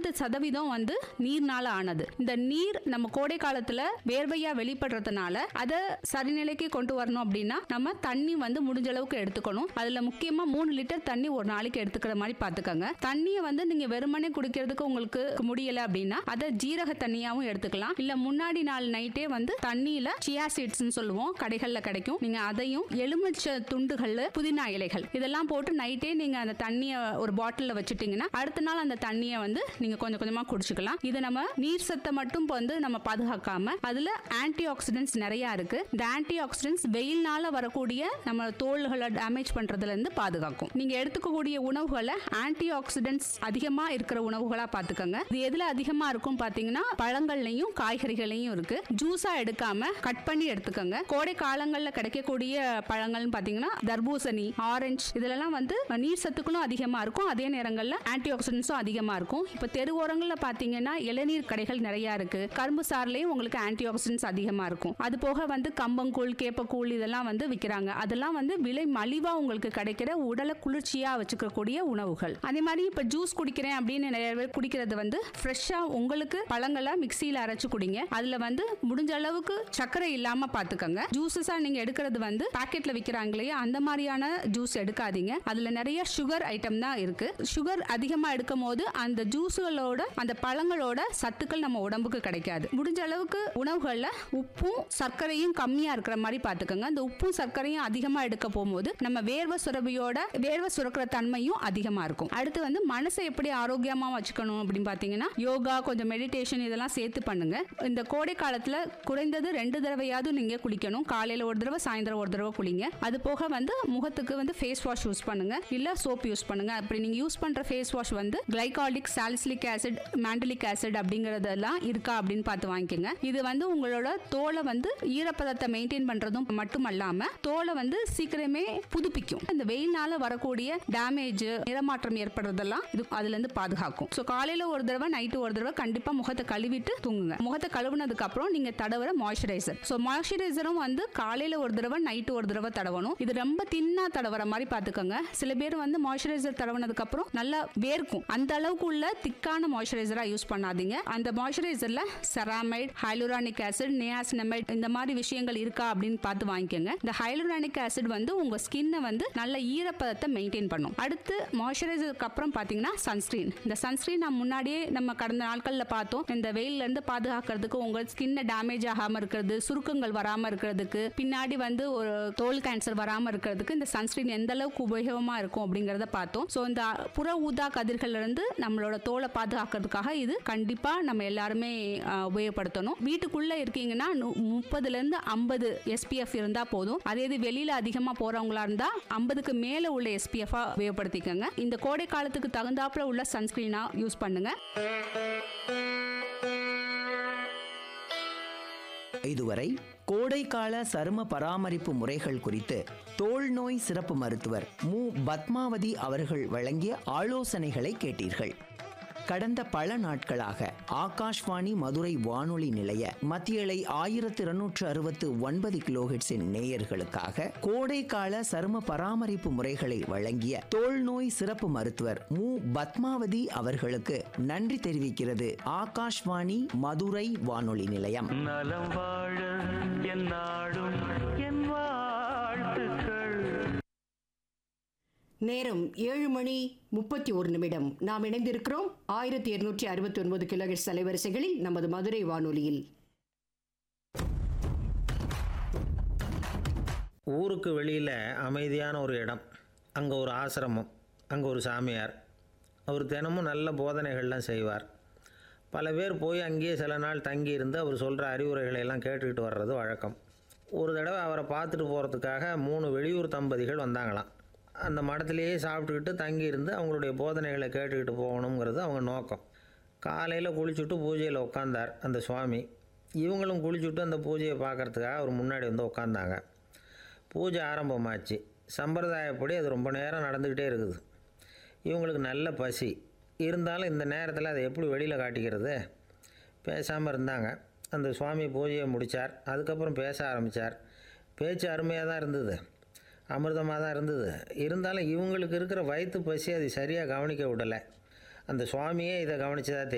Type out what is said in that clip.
எண்பது சதவீதம் வந்து நீர்னால ஆனது இந்த நீர் நம்ம கோடை காலத்துல வேர்வையா வெளிப்படுறதுனால அதை சரிநிலைக்கு கொண்டு வரணும் அப்படின்னா நம்ம தண்ணி வந்து முடிஞ்ச அளவுக்கு எடுத்துக்கணும் அதுல முக்கியமா மூணு லிட்டர் தண்ணி ஒரு நாளைக்கு எடுத்துக்கிற மாதிரி பாத்துக்கோங்க தண்ணியை வந்து நீங்க வெறுமனே குடிக்கிறதுக்கு உங்களுக்கு முடியல அப்படின்னா அதை ஜீரக தண்ணியாவும் எடுத்துக்கலாம் இல்ல முன்னாடி நாள் நைட்டே வந்து தண்ணியில சியா சீட்ஸ்னு சொல்லுவோம் கடைகள்ல கிடைக்கும் நீங்க அதையும் எலுமிச்சை துண்டுகள்ல புதினா இலைகள் இதெல்லாம் போட்டு நைட்டே நீங்க அந்த தண்ணியை ஒரு பாட்டில்ல வச்சுட்டீங்கன்னா அடுத்த நாள் அந்த தண்ணியை வந்து நீங்க கொஞ்சம் கொஞ்சமா குடிச்சுக்கலாம் இது நம்ம நீர் சத்தை மட்டும் இப்ப வந்து நம்ம பாதுகாக்காம அதுல ஆன்டி ஆக்சிடென்ட்ஸ் நிறைய இருக்கு இந்த ஆன்டி ஆக்சிடென்ட்ஸ் வெயில்னால வரக்கூடிய நம்ம தோள்களை டேமேஜ் பண்றதுல இருந்து பாதுகாக்கும் நீங்க எடுத்துக்கக்கூடிய உணவுகளை ஆன்டி ஆக்சிடென்ட்ஸ் அதிகமா இருக்கிற உணவுகளா பாத்துக்கோங்க இது எதுல அதிகமா இருக்கும் பாத்தீங்கன்னா பழங்கள்லயும் காய்கறிகளையும் இருக்கு ஜூஸா எடுக்காம கட் பண்ணி எடுத்துக்கோங்க கோடை காலங்கள்ல கிடைக்கக்கூடிய பழங்கள்னு பாத்தீங்கன்னா தர்பூசணி ஆரஞ்சு இதுலலாம் வந்து நீர் சத்துக்களும் அதிகமா இருக்கும் அதே நேரங்கள்ல ஆன்டி ஆக்சிடென்ட்ஸும் அதிகமா இருக்கும் இப்ப தெருவோரங்கள்ல பாத்தீங்கன்னா இளநீர் கடைகள் நிறைய இருக்கு கரும்பு சாறுலயும் உங்களுக்கு ஆன்டி ஆக்சிடென்ட்ஸ் அதிகமா இருக்கும் அது போக வந்து கம்பங்கூழ் கேப்பக்கூழ் இதெல்லாம் வந்து விற்கிறாங்க அதெல்லாம் வந்து விலை மலிவா உங்களுக்கு கிடைக்கிற உடலை குளிர்ச்சியா வச்சுக்கக்கூடிய உணவுகள் அதே மாதிரி இப்ப ஜூஸ் குடிக்கிறேன் அப்படின்னு நிறைய பேர் குடிக்கிறது வந்து ஃப்ரெஷ்ஷா உங்களுக்கு பழங்களை மிக்சியில அரைச்சு குடிங்க அதுல வந்து முடிஞ்ச அளவுக்கு சர்க்கரை இல்லாம பாத்துக்கோங்க ஜூஸஸா நீங்க எடுக்கிறது வந்து பாக்கெட்ல விக்கிறாங்க இல்லையா அந்த மாதிரியான ஜூஸ் எடுக்காதீங்க அதுல நிறைய சுகர் ஐட்டம் தான் இருக்கு சுகர் அதிகமா எடுக்கும் போது அந்த ஜூஸுகளோட அந்த பழங்களோட சத்துக்கள் நம்ம உடம்புக்கு கிடைக்காது முடிஞ்ச அளவுக்கு உணவுகள்ல உப்பும் சர்க்கரையும் கம்மியா இருக்கிற மாதிரி பாத்துக்கோங்க அந்த உப்பும் சர்க்கரையும் அதிகமா எடுக்க போகும்போது நம்ம வேர்வை சுரபியோட வேர்வை சுரக்கிற தன்மையும் அதிகமா இருக்கும் அடுத்து வந்து மனசை எப்படி ஆரோக்கியமா வச்சுக்கணும் அப்படின்னு பாத்தீங்கன்னா யோகா கொஞ்சம் மெடிடேஷன் இதெல்லாம் சேர்த்து பண்ணுங்க இந்த கோடை காலத்துல குறைந்தது ரெண்டு தடவையாவது நீங்க குளிக்கணும் காலையில ஒரு தடவை சாயந்தரம் ஒரு தடவை குளிங்க அது போக வந்து முகத்துக்கு வந்து ஃபேஸ் வாஷ் யூஸ் பண்ணுங்க இல்ல சோப் யூஸ் பண்ணுங்க அப்படி நீங்க யூஸ் பண்ற ஃபேஸ் வாஷ் வந்து glycolic salicylic acid mandelic acid அப்படிங்கறதெல்லாம் இருக்கா அப்படின்னு பார்த்து வாங்கிக்கோங்க இது வந்து உங்களோட தோலை வந்து ஈரப்பதத்தை மெயின்டைன் பண்றதும் மட்டுமல்லாம தோலை வந்து சீக்கிரமே புதுப்பிக்கும் இந்த வெயில்னால வரக்கூடிய டேமேஜ் நிறமாற்றம் ஏற்படுறதெல்லாம் இது அதுல இருந்து பாதுகாக்கும் ஸோ காலையில ஒரு தடவை நைட்டு ஒரு தடவை கண்டிப்பா முகத்தை கழுவிட்டு தூங்குங்க முகத்தை கழுவுனதுக்கு அப்புறம் நீங்க தடவுற மாய்ஸ்சரைசர் ஸோ மாய்ஸ்சரைசரும் வந்து காலையில ஒரு தடவை நைட்டு ஒரு தடவை தடவணும் இது ரொம்ப தின்னா தடவற மாதிரி பாத்துக்கோங்க சில பேர் வந்து மாய்ஸ்சரைசர் தடவுனதுக்கு அப்புறம் நல்லா வேர்க்கும் அந்த அளவுக்கு உள்ள திக்கான மாய்ஸ்சரைசரா யூஸ் பண்ணாதீங்க அந்த மாய்ஸ்சரைசர்ல செராமைட் ஹைலூரானிக் ஆசிட் நியாசினமைட் இந்த மாதிரி விஷயங்கள் இருக்கா அப்படின்னு பார்த்து வாங்கிக்கோங்க இந்த ஹைலூரானிக் ஆசிட் வந்து உங்க ஸ்கின்னை வந்து நல்ல ஈரப்பதத்தை மெயின்டைன் பண்ணும் அடுத்து மாய்ஸ்சரைசருக்கு அப்புறம் பாத்தீங்கன்னா சன்ஸ்கிரீன் இந்த சன்ஸ்கிரீன் நான் முன்னாடியே நம்ம கடந்த நாட்கள்ல பார்த்தோம் இந்த வெயில்ல இருந்து பாதுகாக்கிறதுக்கு உங்க ஸ்கின்னை டேமேஜ் ஆகாம இருக்கிறது சுருக்கங்கள் வராம இருக்கிறதுக்கு பின்னாடி வந்து ஒரு தோல் கேன்சர் வராம இருக்கிறதுக்கு இந்த சன்ஸ்கிரீன் எந்த அளவுக்கு உபயோகமா இருக்கும் அப்படிங்கறத பார்த்தோம் ஸோ இந்த புற ஊதா கதிர்கள்ல இருந்து நம்மளோட தோலை பாதுகாக்கிறதுக்காக இது கண்டிப்பா நம்ம எல்லாருமே ஆஹ், உபயோகப்படுத்தணும் வீட்டுக்குள்ள இருக்கீங்கன்னா நு- முப்பதுல இருந்து ஐம்பது எஸ்பிஎஃப் இருந்தா போதும் அதே இது வெளியில அதிகமா போறவங்களா இருந்தா ஐம்பதுக்கு மேல உள்ள எஸ்பிஎஃப் உபயோகப்படுத்திக்கோங்க இந்த கோடை காலத்துக்கு தகுந்தாப்புல உள்ள சன்ஸ்கிரீனா யூஸ் பண்ணுங்க இதுவரை கோடைக்கால சரும பராமரிப்பு முறைகள் குறித்து தோல் நோய் சிறப்பு மருத்துவர் மு பத்மாவதி அவர்கள் வழங்கிய ஆலோசனைகளை கேட்டீர்கள் கடந்த பல நாட்களாக ஆகாஷ்வாணி மதுரை வானொலி நிலைய மத்தியலை ஆயிரத்தி இருநூற்று அறுபத்து ஒன்பது கிலோஹெட்ஸின் நேயர்களுக்காக கோடைக்கால சரும பராமரிப்பு முறைகளை வழங்கிய தோல் நோய் சிறப்பு மருத்துவர் மு பத்மாவதி அவர்களுக்கு நன்றி தெரிவிக்கிறது ஆகாஷ்வாணி மதுரை வானொலி நிலையம் நலம் வாழ என் நாடும் என் வாழ்த்துக்கள் நேரம் ஏழு மணி முப்பத்தி ஒரு நிமிடம் நாம் இணைந்திருக்கிறோம் ஆயிரத்தி இருநூற்றி அறுபத்தி ஒன்பது கிலோஹெட்ஸ் அலைவரிசைகளில் நமது மதுரை வானொலியில் ஊருக்கு வெளியில் அமைதியான ஒரு இடம் அங்கே ஒரு ஆசிரமம் அங்கே ஒரு சாமியார் அவர் தினமும் நல்ல போதனைகள்லாம் செய்வார் பல பேர் போய் அங்கேயே சில நாள் தங்கி இருந்து அவர் சொல்கிற அறிவுரைகளை எல்லாம் கேட்டுக்கிட்டு வர்றது வழக்கம் ஒரு தடவை அவரை பார்த்துட்டு போகிறதுக்காக மூணு வெளியூர் தம்பதிகள் வந்தாங்களாம் அந்த மடத்துலேயே சாப்பிட்டுக்கிட்டு தங்கி இருந்து அவங்களுடைய போதனைகளை கேட்டுக்கிட்டு போகணுங்கிறது அவங்க நோக்கம் காலையில் குளிச்சுட்டு பூஜையில் உட்காந்தார் அந்த சுவாமி இவங்களும் குளிச்சுட்டு அந்த பூஜையை பார்க்கறதுக்காக அவர் முன்னாடி வந்து உட்காந்தாங்க பூஜை ஆரம்பமாச்சு சம்பிரதாயப்படி அது ரொம்ப நேரம் நடந்துக்கிட்டே இருக்குது இவங்களுக்கு நல்ல பசி இருந்தாலும் இந்த நேரத்தில் அதை எப்படி வெளியில் காட்டிக்கிறது பேசாமல் இருந்தாங்க அந்த சுவாமி பூஜையை முடித்தார் அதுக்கப்புறம் பேச ஆரம்பித்தார் பேச்சு அருமையாக தான் இருந்தது அமிர்தமாக தான் இருந்தது இருந்தாலும் இவங்களுக்கு இருக்கிற வயிற்று பசி அது சரியாக கவனிக்க விடலை அந்த சுவாமியே இதை கவனிச்சதா தெரியும்